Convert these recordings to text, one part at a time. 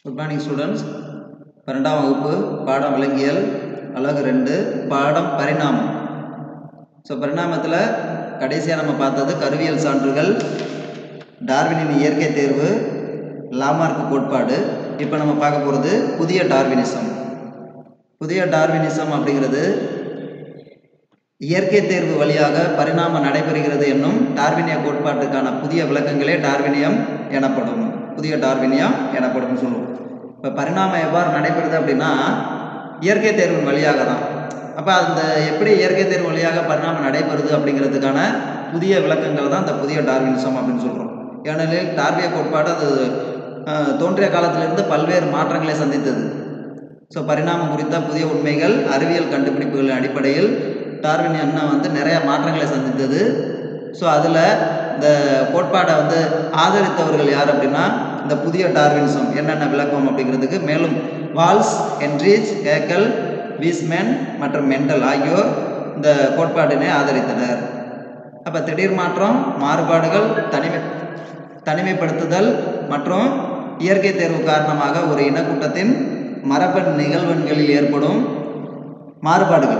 good morning students பன்னெண்டாம் வகுப்பு பாடம் விலங்கியல் அழகு ரெண்டு பாடம் பரிணாமம் ஸோ பரிணாமத்தில் கடைசியாக நம்ம பார்த்தது கருவியல் சான்றுகள் டார்வினின் இயற்கை தேர்வு லாமார்க் கோட்பாடு இப்போ நம்ம பார்க்க போகிறது புதிய டார்வினிசம் புதிய டார்வினிசம் அப்படிங்கிறது இயற்கை தேர்வு வழியாக பரிணாமம் நடைபெறுகிறது என்னும் டார்வினிய கோட்பாட்டுக்கான புதிய விளக்கங்களே டார்வினியம் எனப்படும் புதிய டார்வினியம் எனப்படும் சொல்லுவோம் இப்போ பரிணாமம் எவ்வாறு நடைபெறுது அப்படின்னா இயற்கை தேர்வின் வழியாக தான் அப்போ அந்த எப்படி இயற்கை தேர்வு வழியாக பரிணாமம் நடைபெறுது அப்படிங்கிறதுக்கான புதிய விளக்கங்கள் தான் இந்த புதிய டார்வினிசம் அப்படின்னு சொல்கிறோம் ஏனெனில் டார்விய கோட்பாடு அது அஹ், தோன்றிய காலத்திலிருந்து பல்வேறு மாற்றங்களை சந்தித்தது ஸோ பரிணாமம் குறித்த புதிய உண்மைகள் அறிவியல் கண்டுபிடிப்புகளின் அடிப்படையில் டார்வின் எண்ணம் வந்து நிறைய மாற்றங்களை சந்தித்தது ஸோ அதில் இந்த கோட்பாடை வந்து ஆதரித்தவர்கள் யார் அப்படின்னா இந்த புதிய டார்வினிசம் என்னென்ன விளக்கம் அப்படிங்கிறதுக்கு மேலும் வால்ஸ் என்ரிச் ஹேக்கல் வீஸ்மேன் மற்றும் மெண்டல் ஆகியோர் இந்த கோட்பாட்டினை ஆதரித்தனர் அப்போ திடீர் மாற்றம் மாறுபாடுகள் தனிமை தனிமைப்படுத்துதல் மற்றும் இயற்கை தேர்வு காரணமாக ஒரு இனக்கூட்டத்தின் மரபணு நிகழ்வெண்களில் ஏற்படும் மாறுபாடுகள்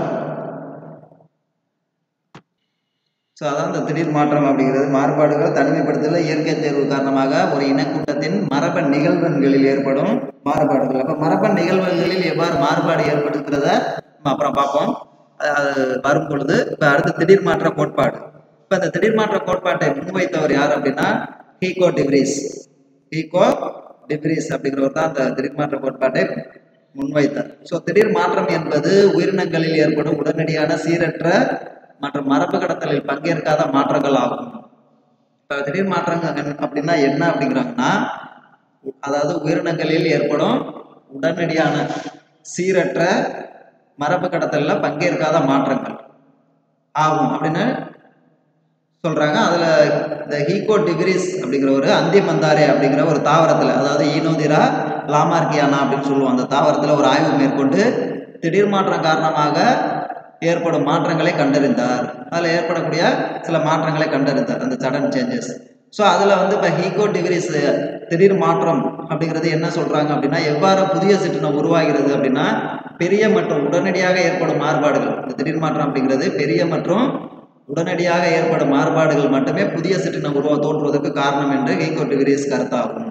ஸோ அதான் இந்த திடீர் மாற்றம் அப்படிங்கிறது மாறுபாடுகள் தனிமைப்படுத்தல இயற்கை தேர்வு காரணமாக ஒரு இனக்கூட்டத்தின் மரபணு நிகழ்வெண்களில் ஏற்படும் மாறுபாடுகள் அப்போ மரபணு நிகழ்வுகளில் எவ்வாறு மாறுபாடு ஏற்படுத்துகிறத நம்ம அப்புறம் பார்ப்போம் அது வரும் பொழுது இப்போ அடுத்து திடீர் மாற்ற கோட்பாடு இப்போ இந்த திடீர் மாற்ற கோட்பாட்டை முன்வைத்தவர் யார் அப்படின்னா ஹீகோ டிவ்ரீஸ் ஹீகோ டிவ்ரீஸ் அப்படிங்கிறவர் தான் அந்த திடீர் மாற்ற கோட்பாட்டை முன்வைத்தார் ஸோ திடீர் மாற்றம் என்பது உயிரினங்களில் ஏற்படும் உடனடியான சீரற்ற மற்றும் மரபு கடத்தலில் பங்கேற்காத மாற்றங்கள் ஆகும் இப்போ திடீர் மாற்றங்கள் அப்படின்னா என்ன அப்படிங்கிறாங்கன்னா அதாவது உயிரினங்களில் ஏற்படும் உடனடியான சீரற்ற மரபு கடத்தல்ல பங்கேற்காத மாற்றங்கள் ஆகும் அப்படின்னு சொல்றாங்க அதுல இந்த ஹீகோ டிகிரிஸ் அப்படிங்கிற ஒரு அந்தி மந்தாரே அப்படிங்கிற ஒரு தாவரத்துல அதாவது ஈனோதிரா லாமார்கியானா அப்படின்னு சொல்லுவோம் அந்த தாவரத்துல ஒரு ஆய்வு மேற்கொண்டு திடீர் மாற்றம் காரணமாக ஏற்படும் மாற்றங்களை கண்டறிந்தார் அதில் ஏற்படக்கூடிய சில மாற்றங்களை கண்டறிந்தார் அந்த சடன் சேஞ்சஸ் ஸோ அதில் வந்து இப்போ ஹீகோ டிகிரிஸ் திடீர் மாற்றம் அப்படிங்கிறது என்ன சொல்கிறாங்க அப்படின்னா எவ்வாறு புதிய சிற்றினம் உருவாகிறது அப்படின்னா பெரிய மற்றும் உடனடியாக ஏற்படும் மாறுபாடுகள் இந்த திடீர் மாற்றம் அப்படிங்கிறது பெரிய மற்றும் உடனடியாக ஏற்படும் மாறுபாடுகள் மட்டுமே புதிய சிற்றினம் உருவா தோன்றுவதற்கு காரணம் என்று ஹீகோ டிகிரிஸ் கருத்தாகும்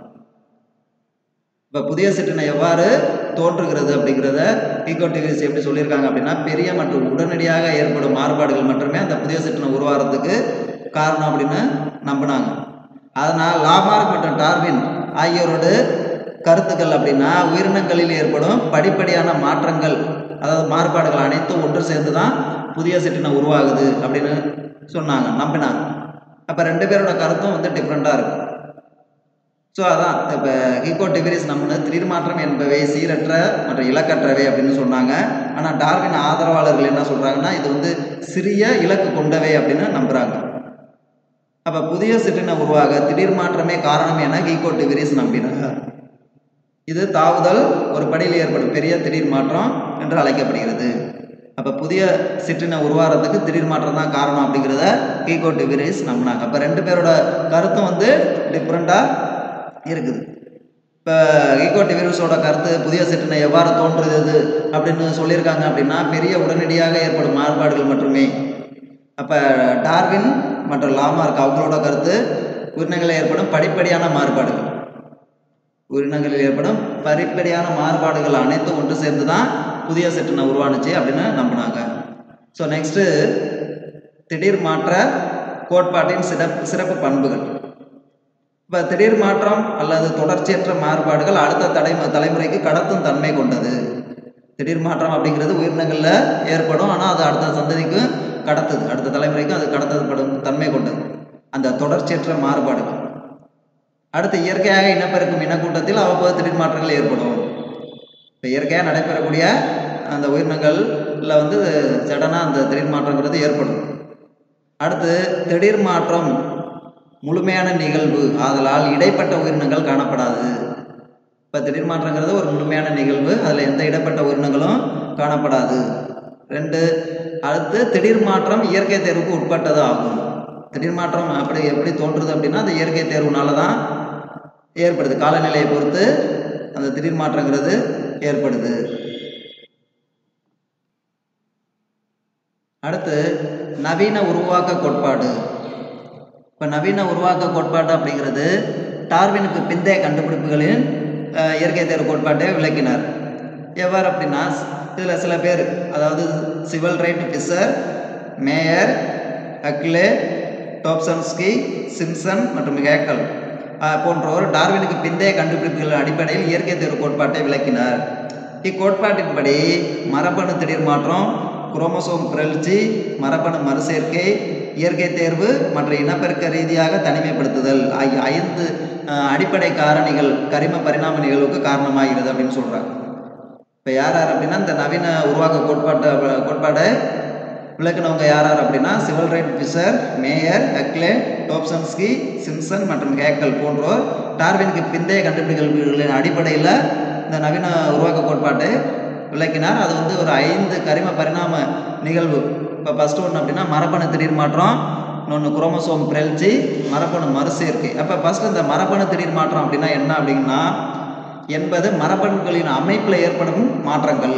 இப்போ புதிய சிற்றினம் எவ்வாறு தோன்றுகிறது அப்படிங்கிறத ஹீகோ டிகிரிஸ் எப்படி சொல்லியிருக்காங்க அப்படின்னா பெரிய மற்றும் உடனடியாக ஏற்படும் மாறுபாடுகள் மட்டுமே அந்த புதிய சிற்றினம் உருவாகிறதுக்கு காரணம் அப்படின்னு நம்பினாங்க அதனால் லாமார்க் மற்றும் டார்வின் ஆகியோரோட கருத்துக்கள் அப்படின்னா உயிரினங்களில் ஏற்படும் படிப்படியான மாற்றங்கள் அதாவது மாறுபாடுகள் அனைத்தும் ஒன்று சேர்ந்து தான் புதிய சிற்றினம் உருவாகுது அப்படின்னு சொன்னாங்க நம்பினாங்க அப்போ ரெண்டு பேரோட கருத்தும் வந்து டிஃப்ரெண்ட்டாக இருக்கும் ஸோ அதான் இப்போ ஹீகோ டிகிரிஸ் நம்ம திடீர் மாற்றம் என்பவை சீரற்ற மற்றும் இலக்கற்றவை அப்படின்னு சொன்னாங்க ஆனால் டார்வின் ஆதரவாளர்கள் என்ன சொல்கிறாங்கன்னா இது வந்து சிறிய இலக்கு கொண்டவை அப்படின்னு நம்புகிறாங்க அப்போ புதிய சிற்றின உருவாக திடீர் மாற்றமே காரணம் என ஹீகோ டிகிரிஸ் நம்பினார் இது தாவுதல் ஒரு படியில் ஏற்படும் பெரிய திடீர் மாற்றம் என்று அழைக்கப்படுகிறது அப்போ புதிய சிற்றின உருவாகிறதுக்கு திடீர் மாற்றம் தான் காரணம் அப்படிங்கிறத ஹீகோ டிகிரிஸ் நம்பினாங்க அப்போ ரெண்டு பேரோட கருத்தும் வந்து டிஃப்ரெண்ட்டாக இருக்குது இப்போ ஈகோ டிவிரஸோட கருத்து புதிய சிற்றினை எவ்வாறு தோன்றுகிறது அப்படின்னு சொல்லியிருக்காங்க அப்படின்னா பெரிய உடனடியாக ஏற்படும் மாறுபாடுகள் மட்டுமே அப்போ டார்வின் மற்றும் லாமார்க் அவங்களோட கருத்து உயிரினங்களில் ஏற்படும் படிப்படியான மாறுபாடுகள் உயிரினங்களில் ஏற்படும் படிப்படியான மாறுபாடுகள் அனைத்தும் ஒன்று சேர்ந்து தான் புதிய சிற்றினை உருவானுச்சு அப்படின்னு நம்பினாங்க ஸோ நெக்ஸ்ட்டு திடீர் மாற்ற கோட்பாட்டின் சிறப்பு சிறப்பு பண்புகள் இப்போ திடீர் மாற்றம் அல்லது தொடர்ச்சியற்ற மாறுபாடுகள் அடுத்த தலை தலைமுறைக்கு கடத்தும் தன்மை கொண்டது திடீர் மாற்றம் அப்படிங்கிறது உயிரினங்களில் ஏற்படும் ஆனால் அது அடுத்த சந்ததிக்கு கடத்துது அடுத்த தலைமுறைக்கு அது கடத்தப்படும் தன்மை கொண்டது அந்த தொடர்ச்சியற்ற மாறுபாடுகள் அடுத்து இயற்கையாக இனப்பெருக்கும் இனக்கூட்டத்தில் அவ்வப்போது திடீர் மாற்றங்கள் ஏற்படும் இப்போ இயற்கையாக நடைபெறக்கூடிய அந்த உயிரினங்களில் வந்து சடனாக அந்த திடீர் மாற்றங்கிறது ஏற்படும் அடுத்து திடீர் மாற்றம் முழுமையான நிகழ்வு ஆதலால் இடைப்பட்ட உயிரினங்கள் காணப்படாது இப்போ திடீர் மாற்றங்கிறது ஒரு முழுமையான நிகழ்வு அதில் எந்த இடைப்பட்ட உயிரினங்களும் காணப்படாது ரெண்டு அடுத்து திடீர் மாற்றம் இயற்கை தேர்வுக்கு உட்பட்டது ஆகும் திடீர் மாற்றம் அப்படி எப்படி தோன்றுது அப்படின்னா அது இயற்கை தேர்வுனால தான் ஏற்படுது காலநிலையை பொறுத்து அந்த திடீர் மாற்றங்கிறது ஏற்படுது அடுத்து நவீன உருவாக்க கோட்பாடு இப்போ நவீன உருவாக்க கோட்பாடு அப்படிங்கிறது டார்வினுக்கு பிந்தைய கண்டுபிடிப்புகளின் அஹ், இயற்கை தேர்வு கோட்பாட்டை விளக்கினார் எவ்வாறு அப்படின்னா இதில் சில பேர் அதாவது Sewall Wright Fisher Mayr Huxley Dobzhansky Simpson மற்றும் ஹேக்கல் அஹ், போன்றோர் டார்வினுக்கு பிந்தைய கண்டுபிடிப்புகளின் அடிப்படையில் இயற்கை தேர்வு கோட்பாட்டை விளக்கினார் இக்கோட்பாட்டின்படி மரபணு திடீர் மாற்றம் குரோமோசோம் பிறழ்ச்சி மரபணு மறுசேர்க்கை இயற்கை தேர்வு மற்றும் இனப்பெருக்க ரீதியாக தனிமைப்படுத்துதல் ஆகிய ஐந்து அஹ், அடிப்படை காரணிகள் கரிம பரிணாம நிகழ்வுக்கு காரணமாகிறது அப்படின்னு சொல்கிறாங்க இப்போ யார் யார் அப்படின்னா இந்த நவீன உருவாக்க கோட்பாட்டை கோட்பாடை விளக்குனவங்க யார் யார் அப்படின்னா Sewall Wright Fisher Mayr Huxley Dobzhansky Simpson மற்றும் ஹேக்கல் போன்றோர் டார்வினுக்கு பிந்தைய கண்டுபிடிப்புகளின் அடிப்படையில் இந்த நவீன உருவாக்க கோட்பாட்டை விளக்கினார் அது வந்து ஒரு ஐந்து கரிம பரிணாம நிகழ்வு இப்போ ஃபஸ்ட்டு ஒன்று அப்படின்னா மரபணு திடீர் மாற்றம் இன்னொன்று குரோமோசோம் பிறழ்ச்சி மரபணு மறுசேர்க்கை அப்போ ஃபஸ்ட்டு இந்த மரபணு திடீர் மாற்றம் அப்படின்னா என்ன அப்படின்னா என்பது மரபணுக்களின் அமைப்பில் ஏற்படும் மாற்றங்கள்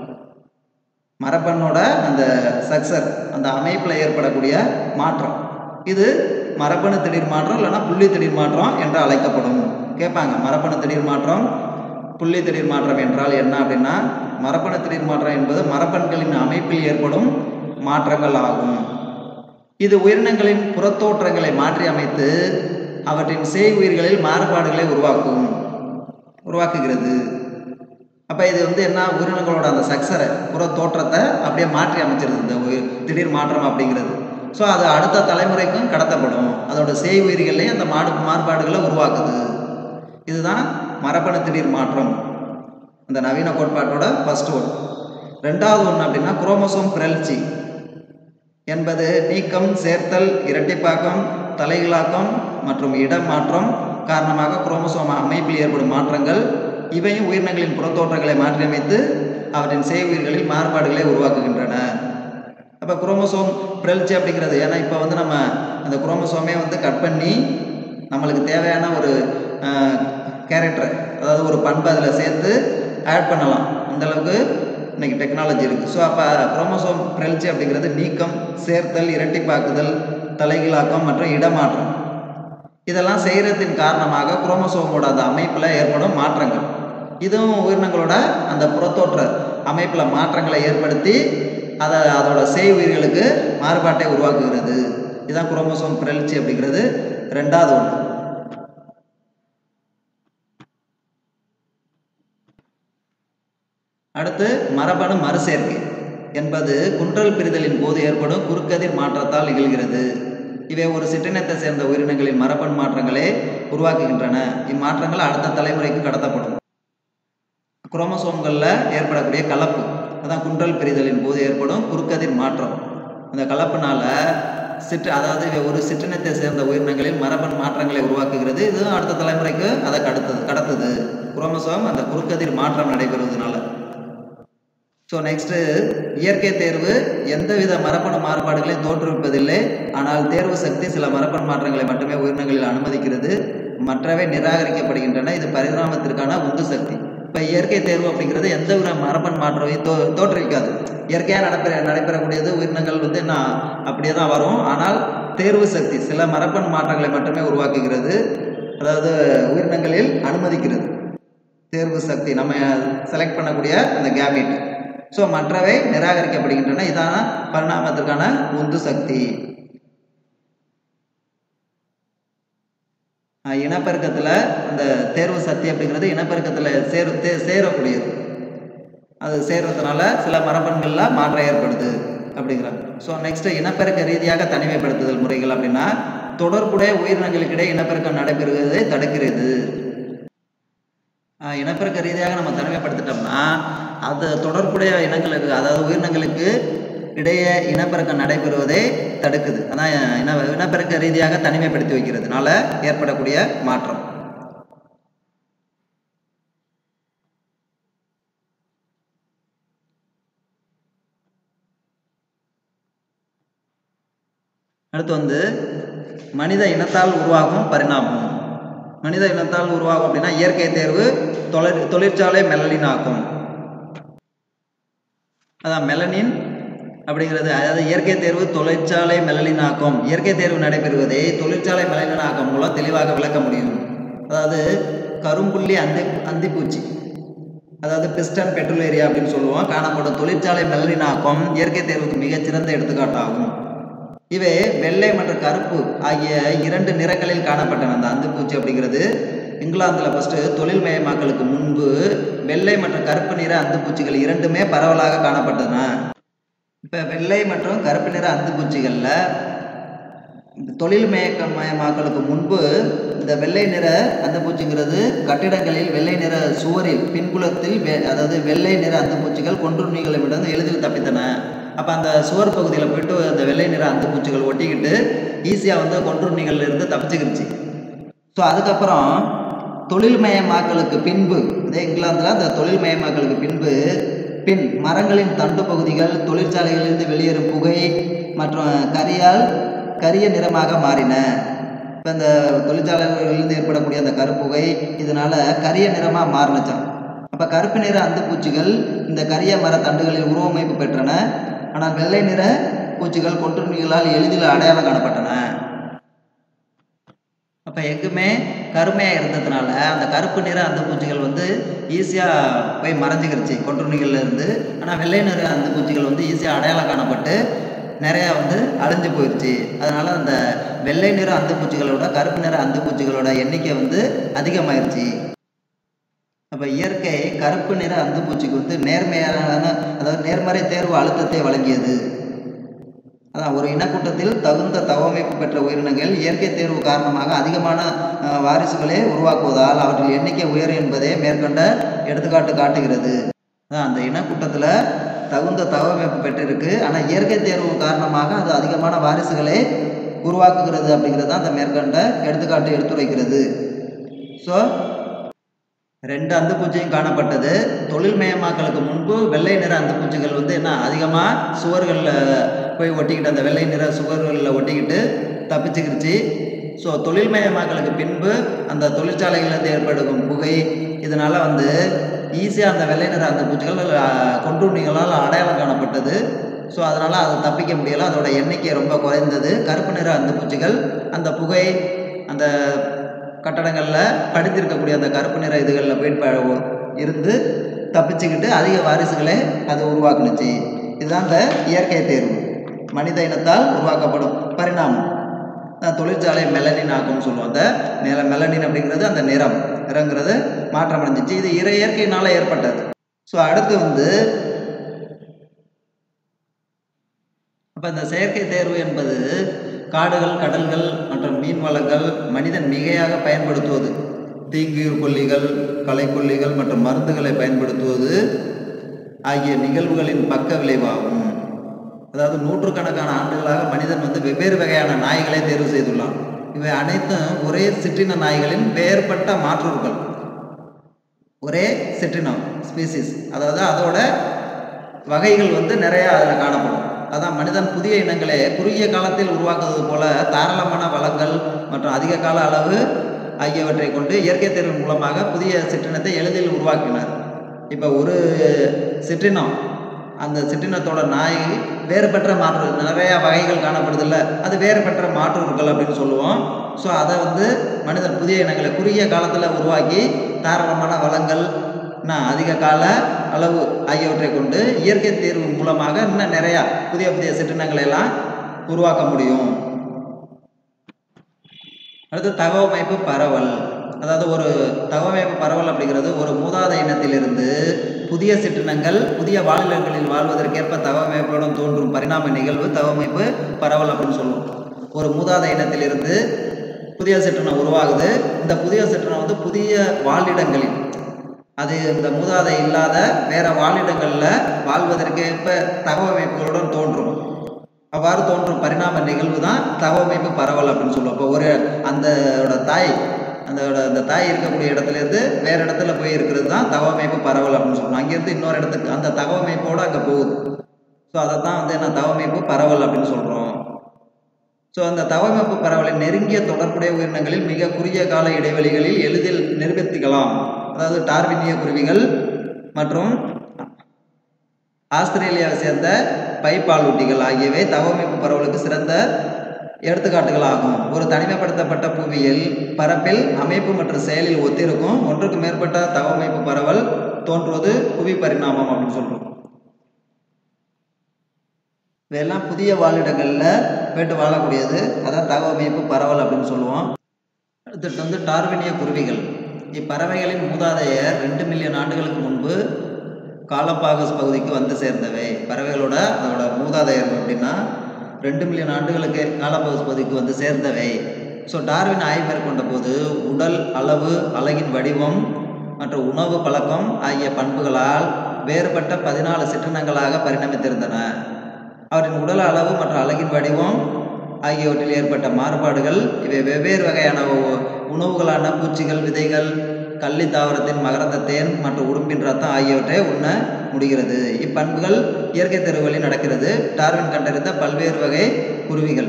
மரபணோட அந்த சக்சர் அந்த அமைப்பில் ஏற்படக்கூடிய மாற்றம் இது மரபணு திடீர் மாற்றம் இல்லைன்னா புள்ளி திடீர் மாற்றம் என்று அழைக்கப்படும் கேட்பாங்க மரபணு திடீர் மாற்றம் புள்ளி திடீர் மாற்றம் என்றால் என்ன அப்படின்னா மரபணு திடீர் மாற்றம் என்பது மரபணுக்களின் அமைப்பில் ஏற்படும் மாற்றங்கள் ஆகும் இது உயிரினங்களின் புறத்தோற்றங்களை மாற்றி அமைத்து அவற்றின் செய் உயிர்களில் மாறுபாடுகளை உருவாக்கும் உருவாக்குகிறது அப்போ இது வந்து என்ன உயிரினங்களோட அந்த சக்சரை புற தோற்றத்தை அப்படியே மாற்றி அமைச்சிருது இந்த உயிர் திடீர் மாற்றம் அப்படிங்கிறது ஸோ அது அடுத்த தலைமுறைக்கும் கடத்தப்படும் அதோட சேய் உயிர்களையும் அந்த மாடு மாறுபாடுகளை உருவாக்குது இதுதான் மரபணு திடீர் மாற்றம் இந்த நவீன கோட்பாட்டோட ஃபர்ஸ்ட் ஒன் ரெண்டாவது ஒன்று அப்படின்னா குரோமோசோம் பிறழ்ச்சி என்பது நீக்கம் சேர்த்தல் இரட்டிப்பாக்கம் தலைகளாக்கம் மற்றும் இடமாற்றம் காரணமாக குரோமோசோம் அமைப்பில் ஏற்படும் மாற்றங்கள் இவையும் உயிரினங்களின் புறத்தோற்றங்களை மாற்றியமைத்து அவற்றின் செய் உயிர்களில் மாறுபாடுகளை உருவாக்குகின்றன அப்போ குரோமோசோம் பிறழ்ச்சி அப்படிங்கிறது ஏன்னா இப்போ வந்து நம்ம அந்த குரோமோசோமே வந்து கட் பண்ணி நம்மளுக்கு தேவையான ஒரு கேரக்டர் அதாவது ஒரு பண்பை அதில் சேர்த்து ஆட் பண்ணலாம் அந்த அளவுக்கு இன்னைக்கு டெக்னாலஜி இருக்குது ஸோ அப்போ குரோமோசோம் பிறழ்ச்சி அப்படிங்கிறது நீக்கம் சேர்த்தல் இரட்டிப்பாக்குதல் தலைகீழாக்கம் மற்றும் இடமாற்றம் இதெல்லாம் செய்கிறதின் காரணமாக குரோமோசோமோட அந்த அமைப்பில் ஏற்படும் மாற்றங்கள் இதுவும் உயிரினங்களோட அந்த புறத்தோற்ற அமைப்பில் மாற்றங்களை ஏற்படுத்தி அதை அதோட செய் உயிர்களுக்கு மாறுபாட்டை உருவாக்குகிறது இதுதான் குரோமோசோம் பிறழ்ச்சி அப்படிங்கிறது ரெண்டாவது ஒன்று அடுத்து மரபணு மறுசேர்க்கை என்பது குன்றல் பிரிதலின் போது ஏற்படும் குறுக்கதிர் மாற்றத்தால் நிகழ்கிறது இவை ஒரு சிற்றினத்தை சேர்ந்த உயிரினங்களின் மரபணு மாற்றங்களை உருவாக்குகின்றன இம்மாற்றங்கள் அடுத்த தலைமுறைக்கு கடத்தப்படும் குரோமோசோம்களில் ஏற்படக்கூடிய கலப்பு அதான் குன்றல் பிரிதலின் போது ஏற்படும் குறுக்கதிர் மாற்றம் அந்த கலப்புனால சிற்று அதாவது இவை ஒரு சிற்றினத்தை சேர்ந்த உயிரினங்களில் மரபணு மாற்றங்களை உருவாக்குகிறது இது அடுத்த தலைமுறைக்கு அதை கடத்துது கடத்துது குரோமோசோம் அந்த குறுக்கதிர் மாற்றம் நடைபெறுவதனால ஸோ நெக்ஸ்ட்டு இயற்கை தேர்வு எந்தவித மரபணு மாறுபாடுகளையும் தோற்றுவிப்பதில்லை ஆனால் தேர்வு சக்தி சில மரபணு மாற்றங்களை மட்டுமே உயிரினங்களில் அனுமதிக்கிறது மற்றவை நிராகரிக்கப்படுகின்றன இது பரிணாமத்திற்கான உந்து சக்தி இப்போ இயற்கை தேர்வு அப்படிங்கிறது எந்த வித மரபணு மாற்றத்தையும் தோ தோற்றுவிக்காது இயற்கையாக நடைபெற நடைபெறக்கூடியது உயிரினங்கள் வந்து நான் அப்படியே தான் வரும் ஆனால் தேர்வு சக்தி சில மரபணு மாற்றங்களை மட்டுமே உருவாக்குகிறது அதாவது உயிரினங்களில் அனுமதிக்கிறது தேர்வு சக்தி நம்ம செலக்ட் பண்ணக்கூடிய அந்த கேமிட் ஸோ மற்றவை நிராகரிக்கப்படுகின்றன இதான பரிணாமத்திற்கான உந்து சக்தி அஹ் இனப்பெருக்கத்தில் அந்த தேர்வு சக்தி அப்படிங்கிறது இனப்பெருக்கத்தில் சேர் தே சேரக்கூடியது அது சேர்றதுனால சில மரபணுகளில் மாற்றம் ஏற்படுது அப்படிங்கிறாங்க ஸோ நெக்ஸ்ட் இனப்பெருக்க ரீதியாக தனிமைப்படுத்துதல் முறைகள் அப்படின்னா தொடர்புடைய உயிரினங்களுக்கிடையே இனப்பெருக்கம் நடைபெறுவதை தடுக்கிறது ஆஹ் இனப்பெருக்க ரீதியாக நம்ம தனிமைப்படுத்திட்டோம்னா அது தொடர்புடைய இனங்களுக்கு அதாவது உயிரினங்களுக்கு இடையே இனப்பெருக்கம் நடைபெறுவதை தடுக்குது அதான் இன இனப்பெருக்க ரீதியாக தனிமைப்படுத்தி வைக்கிறதுனால ஏற்படக்கூடிய மாற்றம் அடுத்து வந்து மனித இனத்தால் உருவாகும் பரிணாமம் மனித இனத்தால் உருவாகும் அப்படின்னா இயற்கை தேர்வு தொழிற் தொழிற்சாலை மெலனினாக்கும் அதான் மெலனின் அப்படிங்கிறது அதாவது இயற்கை தேர்வு தொழிற்சாலை மெலனினாக்கம் இயற்கை தேர்வு நடைபெறுவதை தொழிற்சாலை மெலனினாக்கம் மூலம் தெளிவாக விளக்க முடியும் அதாவது கரும்புள்ளி அந்தி அந்திப்பூச்சி அதாவது பிஸ்டன் பெட்ரோலேரியா அப்படின்னு சொல்லுவோம் காணப்படும் தொழிற்சாலை மெலனினாக்கம் இயற்கை தேர்வுக்கு மிகச்சிறந்த எடுத்துக்காட்டாகும் இவை வெள்ளை மற்றும் கருப்பு ஆகிய இரண்டு நிறங்களில் காணப்பட்டன அந்த அந்துப்பூச்சி அப்படிங்கிறது இங்கிலாந்தில் ஃபஸ்ட்டு தொழில் மயமாக்கலுக்கு முன்பு வெள்ளை மற்றும் கருப்பு நிற அந்துப்பூச்சிகள் இரண்டுமே பரவலாக காணப்பட்டன இப்போ வெள்ளை மற்றும் கருப்பு நிற அந்துப்பூச்சிகளில் இந்த தொழில் மயக்க மயமாக்கலுக்கு முன்பு இந்த வெள்ளை நிற அந்துப்பூச்சிங்கிறது கட்டிடங்களில் வெள்ளை நிற சுவரில் பின்புலத்தில் வெ அதாவது வெள்ளை நிற அந்துப்பூச்சிகள் கொன்றுண்ணிகளிடம் எளிதில் தப்பித்தன அப்போ அந்த சுவர் பகுதியில் போயிட்டு அந்த வெள்ளை நிற அந்துப்பூச்சிகள் ஒட்டிக்கிட்டு ஈஸியாக வந்து கொன்றுண்ணிகள்ல இருந்து தப்பிச்சுக்கிருச்சு ஸோ அதுக்கப்புறம் தொழில்மயமாக்கலுக்கு பின்பு இதே இங்கிலாந்தில் அந்த தொழில்மயமாக்கலுக்கு பின்பு பின் மரங்களின் தண்டு பகுதிகள் தொழிற்சாலைகளிலிருந்து வெளியேறும் புகை மற்றும் கரியால் கரிய நிறமாக மாறின இப்போ இந்த தொழிற்சாலைகளிலிருந்து ஏற்படக்கூடிய அந்த கருப்புகை இதனால கரிய நிறமாக மாறினுச்சான் அப்போ கருப்பு நிற அந்துப்பூச்சிகள் இந்த கரிய மர தண்டுகளில் உருவமைப்பு பெற்றன ஆனால் வெள்ளை நிற பூச்சிகள் கொற்றுண்ணிகளால் எளிதில் அடையாளம் காணப்பட்டன அப்போ எங்குமே கருமையாக இருந்ததுனால அந்த கருப்பு நிற அந்த பூச்சிகள் வந்து ஈஸியாக போய் மறைஞ்சிக்கிருச்சு கொற்றுண்ணிகள்ல இருந்து ஆனால் வெள்ளை நிற அந்த பூச்சிகள் வந்து ஈஸியாக அடையாளம் காணப்பட்டு நிறையா வந்து அழிஞ்சு போயிடுச்சு அதனால் அந்த வெள்ளை நிற அந்த பூச்சிகளோட கருப்பு நிற அந்த பூச்சிகளோட எண்ணிக்கை வந்து அதிகமாயிருச்சு அப்போ இயற்கை கருப்பு நிற அந்த பூச்சிக்கு வந்து நேர்மையான அதாவது நேர்மறை தேர்வு அழுத்தத்தை வழங்கியது அதான் ஒரு இனக்கூட்டத்தில் தகுந்த தவமைப்பு பெற்ற உயிரினங்கள் இயற்கை தேர்வு காரணமாக அதிகமான அஹ், வாரிசுகளை உருவாக்குவதால் அவற்றின் எண்ணிக்கை உயரும் என்பதே மேற்கண்ட எடுத்துக்காட்டு காட்டுகிறது அதான் அந்த இனக்கூட்டத்தில் தகுந்த தவமைப்பு பெற்றிருக்கு ஆனால் இயற்கை தேர்வு காரணமாக அது அதிகமான வாரிசுகளை உருவாக்குகிறது அப்படிங்கிறது தான் அந்த மேற்கண்ட எடுத்துக்காட்டு எடுத்துரைக்கிறது ஸோ ரெண்டு அந்துப்பூச்சியும் காணப்பட்டது தொழில்மயமாக்கலுக்கு முன்பு வெள்ளை நிற அந்துப்பூச்சிகள் வந்து என்ன அதிகமாக சுவர்களில் போய் ஒட்டிக்கிட்டு அந்த வெள்ளை நிற சுவர்களில் ஒட்டிக்கிட்டு தப்பிச்சுக்கிருச்சு ஸோ தொழில்மயமாக்கலுக்கு பின்பு அந்த தொழிற்சாலைகளிலிருந்து ஏற்படும் புகை இதனால் வந்து ஈஸியாக அந்த வெள்ளை நிற அந்த பூச்சிகள் கொண்டுண்ணிகளால் அடையாளம் காணப்பட்டது ஸோ அதனால் அதை தப்பிக்க முடியலை அதோட எண்ணிக்கை ரொம்ப குறைந்தது கருப்பு நிற அந்த பூச்சிகள் அந்த புகை அந்த கட்டடங்களில் படித்திருக்கக்கூடிய அந்த கருப்பு நிற இதுகளில் போய் ப- இருந்து தப்பிச்சுக்கிட்டு அதிக வாரிசுகளை அது உருவாக்குனுச்சு இதுதான் இந்த இயற்கை தேர்வு மனித இனத்தால் உருவாக்கப்படும் பரிணாமம் அஹ் தொழிற்சாலை மெலனின் ஆக்கும்னு சொல்லுவோம் அந்த நில மெலனின் அப்படிங்கிறது அந்த நிறம் நிறங்கிறது மாற்றம் அடைஞ்சிச்சு இது இறை இயற்கையினால் ஏற்பட்டது ஸோ அடுத்து வந்து அப்போ இந்த செயற்கை தேர்வு என்பது காடுகள் கடல்கள் மற்றும் மீன் வளங்கள் மனிதன் மிகையாக பயன்படுத்துவது தீங்குயிர் கொல்லிகள் களைக்கொல்லிகள் மற்றும் மருந்துகளை பயன்படுத்துவது ஆகிய நிகழ்வுகளின் பக்க விளைவாகும் அதாவது நூற்றுக்கணக்கான ஆண்டுகளாக மனிதன் வந்து வெவ்வேறு வகையான நாய்களை தேர்வு செய்துள்ளான் இவை அனைத்தும் ஒரே சிற்றின நாய்களின் வேறுபட்ட மாற்றுகள் ஒரே சிற்றினம் ஸ்பீசிஸ் அதாவது அதோட வகைகள் வந்து நிறைய அதில் காணப்படும் அதான் மனிதன் புதிய இனங்களை குறுகிய காலத்தில் உருவாக்குவது போல தாராளமான வளங்கள் மற்றும் அதிக கால அளவு ஆகியவற்றை கொண்டு இயற்கை தேர்வு மூலமாக புதிய சிற்றினத்தை எளிதில் உருவாக்கினார் இப்போ ஒரு சிற்றினம் அந்த சிற்றினத்தோட நாய் வேறுபட்ட மாற்று நிறையா வகைகள் காணப்படுதில்ல அது வேறுபட்ட மாற்றுகள் அப்படின்னு சொல்லுவோம் ஸோ அதை வந்து மனிதன் புதிய இனங்களை குறுகிய காலத்தில் உருவாக்கி தாராளமான வளங்கள் இன்னும் அதிக கால அளவு ஆகியவற்றை கொண்டு இயற்கை தேர்வு மூலமாக இன்னும் நிறையா புதிய புதிய சிற்றினங்களை எல்லாம் உருவாக்க முடியும் அடுத்து தகவமைப்பு பரவல் அதாவது ஒரு தகவமைப்பு பரவல் அப்படிங்கிறது ஒரு மூதாத இனத்திலிருந்து புதிய சிற்றினங்கள் புதிய வாழிடங்களில் வாழ்வதற்கேற்ப தகவமைப்புடன் தோன்றும் பரிணாம நிகழ்வு தகவமைப்பு பரவல் அப்படின்னு சொல்லுவோம் ஒரு மூதாத இனத்திலிருந்து புதிய சிற்றினம் உருவாகுது இந்த புதிய சிற்றினம் வந்து புதிய வாழிடங்களில் அது இந்த மூதாதை இல்லாத வேற வாழிடங்களில் வாழ்வதற்கேற்ப தகவமைப்புகளுடன் தோன்றும் அவ்வாறு தோன்றும் பரிணாம நிகழ்வு தான் தகவமைப்பு பரவல் அப்படின்னு சொல்லுவோம் இப்போ ஒரு அந்தோட தாய் அந்தோட அந்த தாய் இருக்கக்கூடிய இடத்துல இருந்து வேற இடத்துல போய் இருக்கிறது தான் தகவமைப்பு பரவல் அப்படின்னு சொல்லுவோம் அங்கேருந்து இன்னொரு இடத்துக்கு அந்த தகவமைப்போடு அங்கே போகுது ஸோ அதை தான் வந்து என்ன தகவமைப்பு பரவல் அப்படின்னு சொல்கிறோம் ஸோ அந்த தவமைப்பு பரவலின் நெருங்கிய தொடர்புடைய உயிரினங்களில் மிக குறுகிய கால இடைவெளிகளில் எளிதில் நிரூபித்துக்கலாம் அதாவது டார்வினிய குருவிகள் மற்றும் ஆஸ்திரேலியாவை சேர்ந்த பைப்பாலூட்டிகள் ஆகியவை தவமைப்பு பரவலுக்கு சிறந்த எடுத்துக்காட்டுகள் ஆகும் ஒரு தனிமைப்படுத்தப்பட்ட புவியியல் பரப்பில் அமைப்பு மற்றும் செயலில் ஒத்திருக்கும் ஒன்றுக்கு மேற்பட்ட தவமைப்பு பரவல் தோன்றுவது புவி பரிணாமம் அப்படின்னு சொல்றோம் இதெல்லாம் புதிய வாழிடங்களில் போயிட்டு வாழக்கூடியது அதான் தகவமைப்பு பரவல் அப்படின்னு சொல்லுவோம் அடுத்துட்டு வந்து டார்வினிய குருவிகள் இப்பறவைகளின் மூதாதையர் ரெண்டு மில்லியன் ஆண்டுகளுக்கு முன்பு காலப்பாகஸ் பகுதிக்கு வந்து சேர்ந்தவை பறவைகளோட அதோட மூதாதையர் அப்படின்னா ரெண்டு மில்லியன் ஆண்டுகளுக்கு காலப்பாகஸ் பகுதிக்கு வந்து சேர்ந்தவை ஸோ டார்வின் ஆய்வு மேற்கொண்ட போது உடல் அளவு அழகின் வடிவம் மற்றும் உணவு பழக்கம் ஆகிய பண்புகளால் வேறுபட்ட பதினாலு சிற்றினங்களாக பரிணமித்திருந்தன அவற்றின் உடல் அளவு மற்றும் அழகின் வடிவம் ஆகியவற்றில் ஏற்பட்ட மாறுபாடுகள் இவை வெவ்வேறு வகையான உ- உணவுகளான பூச்சிகள் விதைகள் கள்ளி தாவரத்தின் மகரந்த தேன் மற்றும் உடும்பின் ரத்தம் ஆகியவற்றை உண்ண முடிகிறது இப்பண்புகள் இயற்கை தெருவழில் நடக்கிறது டார்வின் கண்டறிந்த பல்வேறு வகை குருவிகள்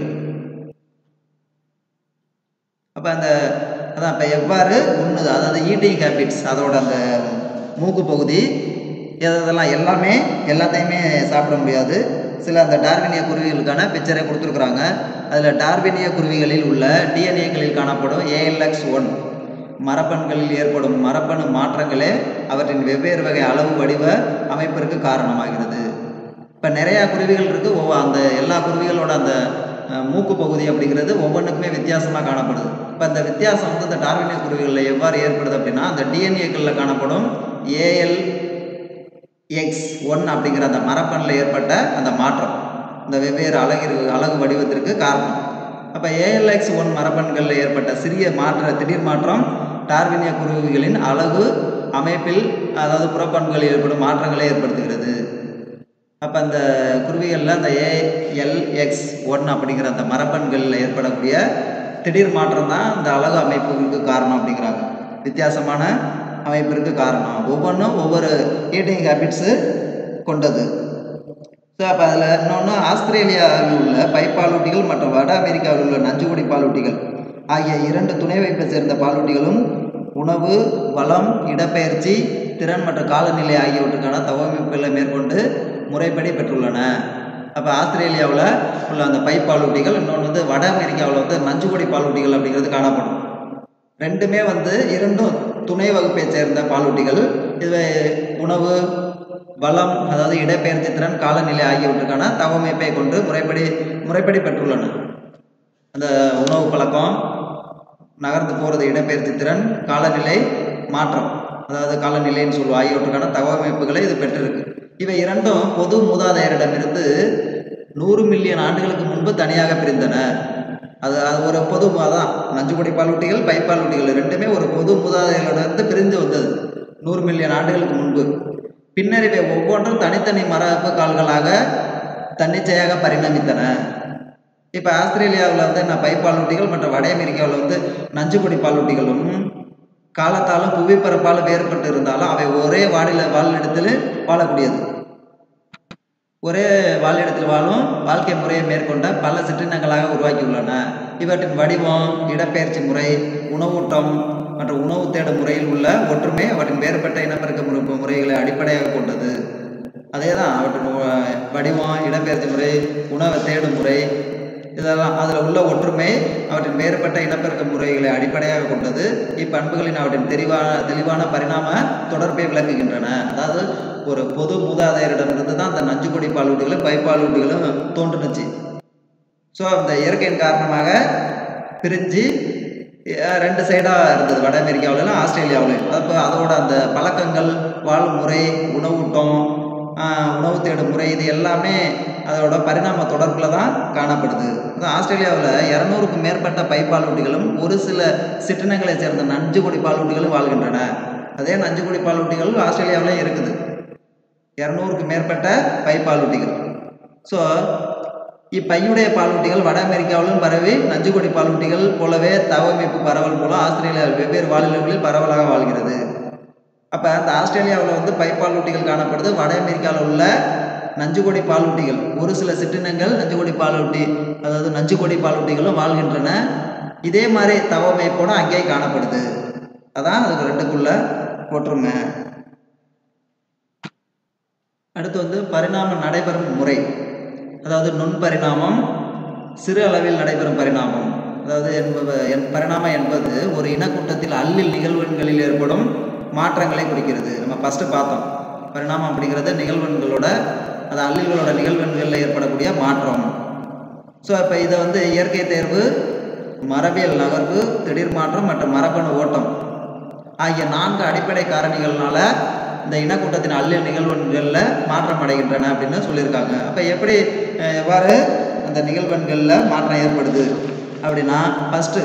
அப்போ அந்த அதான் இப்போ எவ்வாறு உண்ணுது அதாவது ஈட்டிங் ஹேபிட்ஸ் அதோட அந்த மூக்கு பகுதி எது இதெல்லாம் எல்லாமே எல்லாத்தையுமே சாப்பிட முடியாது சில அந்த டார்வினிய குருவிகளுக்கான பிக்சரை கொடுத்துருக்குறாங்க அதில் டார்வினிய குருவிகளில் உள்ள டிஎன்ஏக்களில் காணப்படும் ஏஎல்எக்ஸ் ஒன் மரபணுக்களில் ஏற்படும் மரபணு மாற்றங்களே அவற்றின் வெவ்வேறு வகை அளவு வடிவ அமைப்பிற்கு காரணமாகிறது இப்போ நிறையா குருவிகள் இருக்குது ஒவ்வொரு அந்த எல்லா குருவிகளோட அந்த அஹ், மூக்கு பகுதி அப்படிங்கிறது ஒவ்வொன்றுக்குமே வித்தியாசமாக காணப்படுது இப்போ அந்த வித்தியாசம் வந்து இந்த டார்வினிய குருவிகளில் எவ்வாறு ஏற்படுது அப்படின்னா அந்த டிஎன்ஏக்களில் காணப்படும் ஏஎல் எக்ஸ் ஒன் அப்படிங்கிற அந்த மரப்பணில் ஏற்பட்ட அந்த மாற்றம் இந்த வெவ்வேறு அழகு அழகு வடிவத்திற்கு காரணம் அப்போ ஏஎல்எக்ஸ் ஒன் மரபணுகளில் ஏற்பட்ட சிறிய மாற்ற திடீர் மாற்றம் டார்வினிய குருவிகளின் அழகு அமைப்பில் அதாவது புறப்பண்புகளில் ஏற்படும் மாற்றங்களை ஏற்படுத்துகிறது அப்போ அந்த குருவிகளில் அந்த ஏஎல்எக்ஸ் ஒன் அப்படிங்கிற அந்த மரபணுகளில் ஏற்படக்கூடிய திடீர் மாற்றம் தான் இந்த அழகு அமைப்புகளுக்கு காரணம் அப்படிங்கிறாங்க வித்தியாசமான அமைப்பிற்கு காரணம் ஒவ்வொன்றும் ஒவ்வொரு ஈட்டிங் ஹேபிட்ஸு கொண்டது ஸோ அப்போ அதில் இன்னொன்று ஆஸ்திரேலியாவில் உள்ள பைப்பாலூட்டிகள் மற்றும் வட அமெரிக்காவில் உள்ள நஞ்சுகுடி பாலூட்டிகள் ஆகிய இரண்டு துணை வைப்பை சேர்ந்த பாலூட்டிகளும் உணவு வளம் இடப்பெயர்ச்சி திறன் மற்றும் காலநிலை ஆகியவற்றுக்கான தவமைப்புகளை மேற்கொண்டு முறைப்படி பெற்றுள்ளன அப்போ ஆஸ்திரேலியாவில் உள்ள அந்த பைப்பாலூட்டிகள் இன்னொன்று வந்து வட அமெரிக்காவில் வந்து நஞ்சுகொடி பாலூட்டிகள் அப்படிங்கிறது காணப்படும் ரெண்டுமே வந்து இரண்டும் துணை வகுப்பை சேர்ந்த பாலூட்டிகள் இது உணவு வளம் அதாவது இடப்பெயர்ச்சி திறன் காலநிலை ஆகியவற்றுக்கான தவமைப்பை கொண்டு முறைப்படி முறைப்படி பெற்றுள்ளன அந்த உணவு பழக்கம் நகர்ந்து போகிறது இடப்பெயர்ச்சி திறன் காலநிலை மாற்றம் அதாவது காலநிலைன்னு சொல்லுவோம் ஆகியவற்றுக்கான தகவமைப்புகளை இது பெற்றிருக்கு இவை இரண்டும் பொது மூதாதையரிடமிருந்து நூறு மில்லியன் ஆண்டுகளுக்கு முன்பு தனியாக பிரிந்தன அது அது ஒரு பொது அதான் நஞ்சுபொடி பாலூட்டிகள் பைப்பாலூட்டிகள் ரெண்டுமே ஒரு பொது மூதாதையரிடமிருந்து பிரிந்து வந்தது நூறு மில்லியன் ஆண்டுகளுக்கு முன்பு பின்னர் இவை ஒவ்வொன்றும் தனித்தனி மரபு கால்களாக தன்னிச்சையாக பரிணமித்தன இப்போ ஆஸ்திரேலியாவில் வந்து நான் பைப்பாலூட்டிகள் மற்றும் வட அமெரிக்காவில் வந்து நஞ்சுபொடி பாலூட்டிகளும் காலத்தாலும் புவிப்பரப்பால் வேறுபட்டு இருந்தாலும் அவை ஒரே வாழில வாழிடத்தில் வாழக்கூடியது ஒரே வாழிடத்தில் வாழும் வாழ்க்கை முறையை மேற்கொண்ட பல சிற்றினங்களாக உருவாக்கியுள்ளன இவற்றின் வடிவம் இடப்பெயர்ச்சி முறை உணவூட்டம் மற்றும் உணவு தேடும் முறையில் உள்ள ஒற்றுமை அவற்றின் வேறுபட்ட இனப்பெருக்க முறை- முறைகளை அடிப்படையாக கொண்டது அதே தான் அவற்றின் உ- வடிவம் இடப்பெயர்ச்சி முறை உணவை தேடும் முறை இதெல்லாம் அதில் உள்ள ஒற்றுமை அவற்றின் வேறுபட்ட இனப்பெருக்க முறைகளை அடிப்படையாக கொண்டது இப்பண்புகளின் அவற்றின் தெளிவான தெளிவான பரிணாம தொடர்பை விளக்குகின்றன அதாவது ஒரு பொது மூதாதையரிடமிருந்து தான் அந்த நஞ்சுக்கொடி பாலூட்டிகளும் பைப்பாலூட்டிகளும் தோன்றுனுச்சு ஸோ அந்த இயற்கையின் காரணமாக பிரிஞ்சு அஹ், ரெண்டு சைடாக இருந்தது வட அமெரிக்காவிலும் ஆஸ்திரேலியாவிலும் அப்போ அதோட அந்த பழக்கங்கள் வாழும் முறை உணவூட்டம் ஆஹ், உணவு தேடும் முறை இது எல்லாமே அதோட பரிணாம தொடர்பில் தான் காணப்படுது அதான் ஆஸ்திரேலியாவில் இரநூறுக்கும் மேற்பட்ட பைப்பாலூட்டிகளும் ஒரு சில சிற்றினங்களை சேர்ந்த நஞ்சுக்கொடி பாலூட்டிகளும் வாழ்கின்றன அதே நஞ்சுக்கொடி பாலூட்டிகள் ஆஸ்திரேலியாவிலே இருக்குது இரநூறுக்கு மேற்பட்ட பைப்பாலூட்டிகள் ஸோ இப்பையுடைய பாலூட்டிகள் வட அமெரிக்காவிலும் பரவி நஞ்சுக்கொடி பாலூட்டிகள் போலவே தவமைப்பு பரவல் மூலம் ஆஸ்திரேலியாவில் வெவ்வேறு வாழிடங்களில் பரவலாக வாழ்கிறது அப்போ அந்த ஆஸ்திரேலியாவில் வந்து பைப்பாலூட்டிகள் காணப்படுது வட அமெரிக்காவில் உள்ள நஞ்சுக்கொடி பாலூட்டிகள் ஒரு சில சிற்றினங்கள் நஞ்சுக்கொடி பாலூட்டி அதாவது நஞ்சு கொடி பாலூட்டிகளும் வாழ்கின்றன இதே மாதிரி தவமைப்போட அங்கேயே காணப்படுது அதான் அதுக்கு ரெண்டுக்குள்ள ஒற்றுமை அடுத்து வந்து பரிணாமம் நடைபெறும் முறை அதாவது நுண் பரிணாமம் சிறு அளவில் நடைபெறும் பரிணாமம் அதாவது என்பவ என் பரிணாமம் என்பது ஒரு இனக்கூட்டத்தில் அல்லில் நிகழ்வெண்களில் ஏற்படும் மாற்றங்களை குறிக்கிறது நம்ம ஃபஸ்ட்டு பார்த்தோம் பரிணாமம் அப்படிங்கிறது நிகழ்வெண்களோட அது அல்லில்களோட நிகழ்வெண்களில் ஏற்படக்கூடிய மாற்றம் ஸோ இப்போ இதை வந்து இயற்கை தேர்வு மரபியல் நகர்வு திடீர் மாற்றம் மற்றும் மரபணு ஓட்டம் ஆகிய நான்கு அடிப்படை காரணிகள்னால இந்த இனக்கூட்டத்தின் அல்லியல் நிகழ்வெண்களில் மாற்றம் அடைகின்றன அப்படின்னு சொல்லியிருக்காங்க அப்போ எப்படி அஹ், எவ்வாறு அந்த நிகழ்வெண்களில் மாற்றம் ஏற்படுது அப்படின்னா ஃபஸ்ட்டு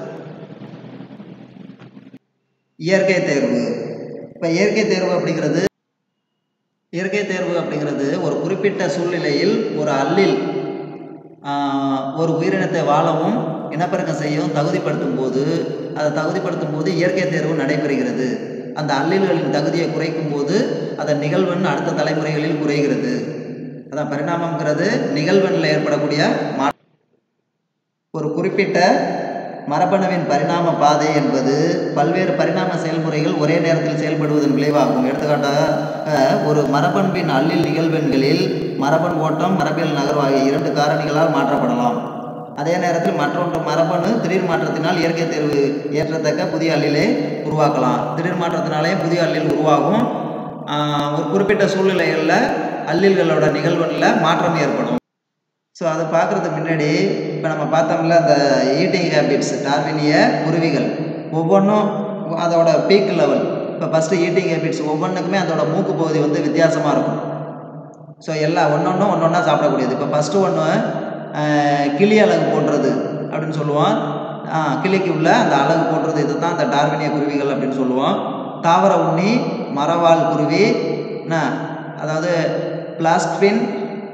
இயற்கை தேர்வு இப்போ இயற்கை தேர்வு அப்படிங்கிறது இயற்கை தேர்வு அப்படிங்கிறது ஒரு குறிப்பிட்ட சூழ்நிலையில் ஒரு அல்லில் ஆஹ், ஒரு உயிரினத்தை வாழவும் இனப்பெருக்கம் செய்யவும் தகுதிப்படுத்தும் போது அதை தகுதிப்படுத்தும் போது இயற்கை தேர்வு நடைபெறுகிறது அந்த அல்லில்களின் தகுதியை குறைக்கும் போது அதன் நிகழ்வெண் அடுத்த தலைமுறைகளில் குறைகிறது அதான் பரிணாமம்ங்கிறது நிகழ்வெண்ணில் ஏற்படக்கூடிய மா ஒரு குறிப்பிட்ட மரபணுவின் பரிணாம பாதை என்பது பல்வேறு பரிணாம செயல்முறைகள் ஒரே நேரத்தில் செயல்படுவதன் விளைவாகும் எடுத்துக்காட்டாக அஹ், ஒரு மரபணுவின் அல்லில் நிகழ்வெண்களில் மரபணு ஓட்டம் மரபியல் நகர்வு ஆகிய இரண்டு காரணிகளால் மாற்றப்படலாம் அதே நேரத்தில் மற்றொன்று மரபணு திடீர் மாற்றத்தினால் இயற்கை தேர்வு ஏற்றத்தக்க புதிய அல்லிலை உருவாக்கலாம் திடீர் மாற்றத்தினாலே புதிய அல்லில் உருவாகும் ஆஹ், ஒரு குறிப்பிட்ட சூழ்நிலைகளில் அல்லில்களோட நிகழ்வெண்ணில் மாற்றம் ஏற்படும் ஸோ அதை பார்க்குறதுக்கு முன்னாடி இப்போ நம்ம பார்த்தோம்ல அந்த ஈட்டிங் ஹேபிட்ஸ் டார்வினிய குருவிகள் ஒவ்வொன்றும் அதோட பீக் லெவல் இப்போ ஃபஸ்ட்டு ஈட்டிங் ஹேபிட்ஸ் ஒவ்வொன்றுக்குமே அதோட மூக்கு பகுதி வந்து வித்தியாசமாக இருக்கும் ஸோ எல்லாம் ஒன்று ஒன்று ஒன்று ஒன்றா சாப்பிடக்கூடியது இப்போ ஃபஸ்ட்டு ஒன்று கிளி அலகு போன்றது அப்படின்னு சொல்லுவோம் ஆ, கிளிக்கு உள்ள அந்த அலகு போன்றது இதுதான் அந்த டார்வினிய குருவிகள் அப்படின்னு சொல்லுவோம் தாவர உண்ணி மரவாள் குருவி என்ன அதாவது பிளாஸ்ட்பின்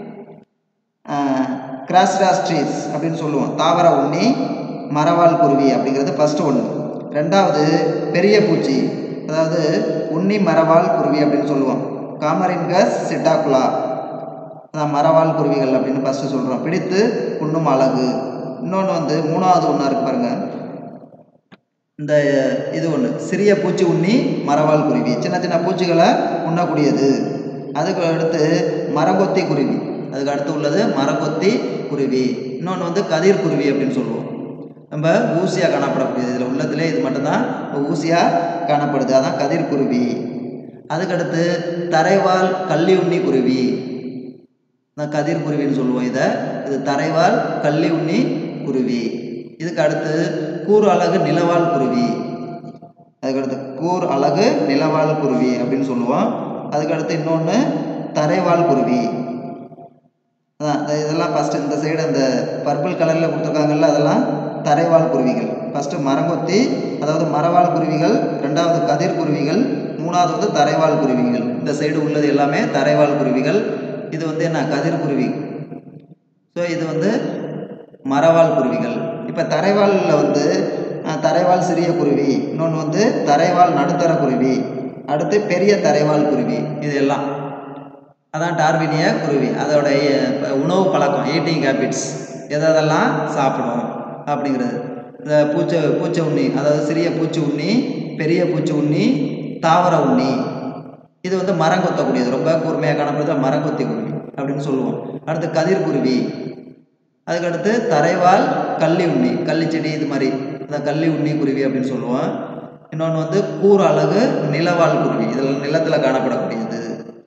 கிராஸ்டாஸ்ட்ரீஸ் அப்படின்னு சொல்லுவோம் தாவர உண்ணி மரவாள் குருவி அப்படிங்கிறது ஃபஸ்ட்டு ஒன்று ரெண்டாவது பெரிய பூச்சி அதாவது உண்ணி மரவாள் குருவி அப்படின்னு சொல்லுவோம் காமரின்கஸ் சிட்டாகுலா அதான் மரவாள் குருவிகள் அப்படின்னு ஃபஸ்ட்டு சொல்கிறோம் பிடித்து உண்ணும் அழகு இன்னொன்று வந்து மூணாவது ஒன்றா இருக்கு பாருங்க இந்த இது ஒன்று சிறிய பூச்சி உண்ணி மரவாள் குருவி சின்ன சின்ன பூச்சிகளை உண்ணக்கூடியது அதுக்கு அடுத்து மரங்கொத்தி குருவி அதுக்கு அடுத்து உள்ளது மரங்கொத்தி குருவி இன்னொன்று வந்து கதிர் குருவி அப்படின்னு சொல்லுவோம் நம்ம ஊசியாக காணப்படக்கூடியது இதில் உள்ளதுலே இது மட்டும்தான் ஊசியாக காணப்படுது அதான் கதிர் குருவி அதுக்கடுத்து தரைவால் கள்ளி உண்ணி குருவி நான் கதிர் குருவின்னு சொல்லுவோம் இதை இது தரைவால் கள்ளி உண்ணி குருவி இதுக்கு அடுத்து கூர் அழகு நிலவால் குருவி அதுக்கடுத்து கூர் அழகு நிலவால் குருவி அப்படின்னு சொல்லுவோம் அதுக்கடுத்து இன்னொன்று தரைவால் குருவி அதான் இந்த இதெல்லாம் ஃபஸ்ட்டு இந்த சைடு அந்த பர்பிள் கலரில் கொடுத்துருக்காங்கல்ல அதெல்லாம் தரைவால் குருவிகள் ஃபஸ்ட்டு மரங்கொத்தி அதாவது மரவால் குருவிகள் ரெண்டாவது கதிர் குருவிகள் மூணாவது வந்து தரைவால் குருவிகள் இந்த சைடு உள்ளது எல்லாமே தரைவால் குருவிகள் இது வந்து என்ன கதிர் குருவி ஸோ இது வந்து மரவால் குருவிகள் இப்போ தரைவாலில் வந்து அஹ், தரைவால் சிறிய குருவி இன்னொன்று வந்து தரைவால் நடுத்தர குருவி அடுத்து பெரிய தரைவால் குருவி இது எல்லாம் அதான் டார்வினிய குருவி அதோட அஹ், உணவு பழக்கம் ஈட்டிங் ஹேபிட்ஸ் எதெல்லாம் சாப்பிடும் அப்படிங்கிறது இந்த பூச்சை பூச்சை உண்ணி அதாவது சிறிய பூச்சி உண்ணி பெரிய பூச்சி உண்ணி தாவர உண்ணி இது வந்து மரம் கொத்தக்கூடியது ரொம்ப கூர்மையாக காணப்படுது மரங்கொத்தி குருவி அப்படின்னு சொல்லுவோம் அடுத்து கதிர் குருவி அதுக்கடுத்து தரைவால் கள்ளி உண்ணி கள்ளி செடி இது மாதிரி இந்த கள்ளி உண்ணி குருவி அப்படின்னு சொல்லுவோம் இன்னொன்று வந்து கூர் அழகு நிலவால் குருவி இதில் நிலத்தில் காணப்படக்கூடியது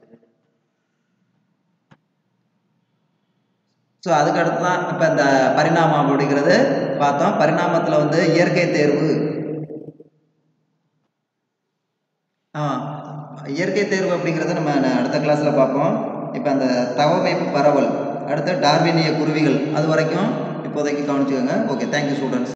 ஸோ அதுக்கடுத்து தான் இப்போ இந்த பரிணாமம் அப்படிங்கிறது பார்த்தோம் பரிணாமத்தில் வந்து இயற்கை தேர்வு ஆ இயற்கை தேர்வு அப்படிங்கிறத நம்ம ந- அடுத்த கிளாஸில் பார்ப்போம் இப்போ அந்த தவமை பரவல் அடுத்து டார்வினிய குருவிகள் அது வரைக்கும் இப்போதைக்கு கவனிச்சுக்கோங்க ஓகே தேங்க்யூ ஸ்டூடெண்ட்ஸ்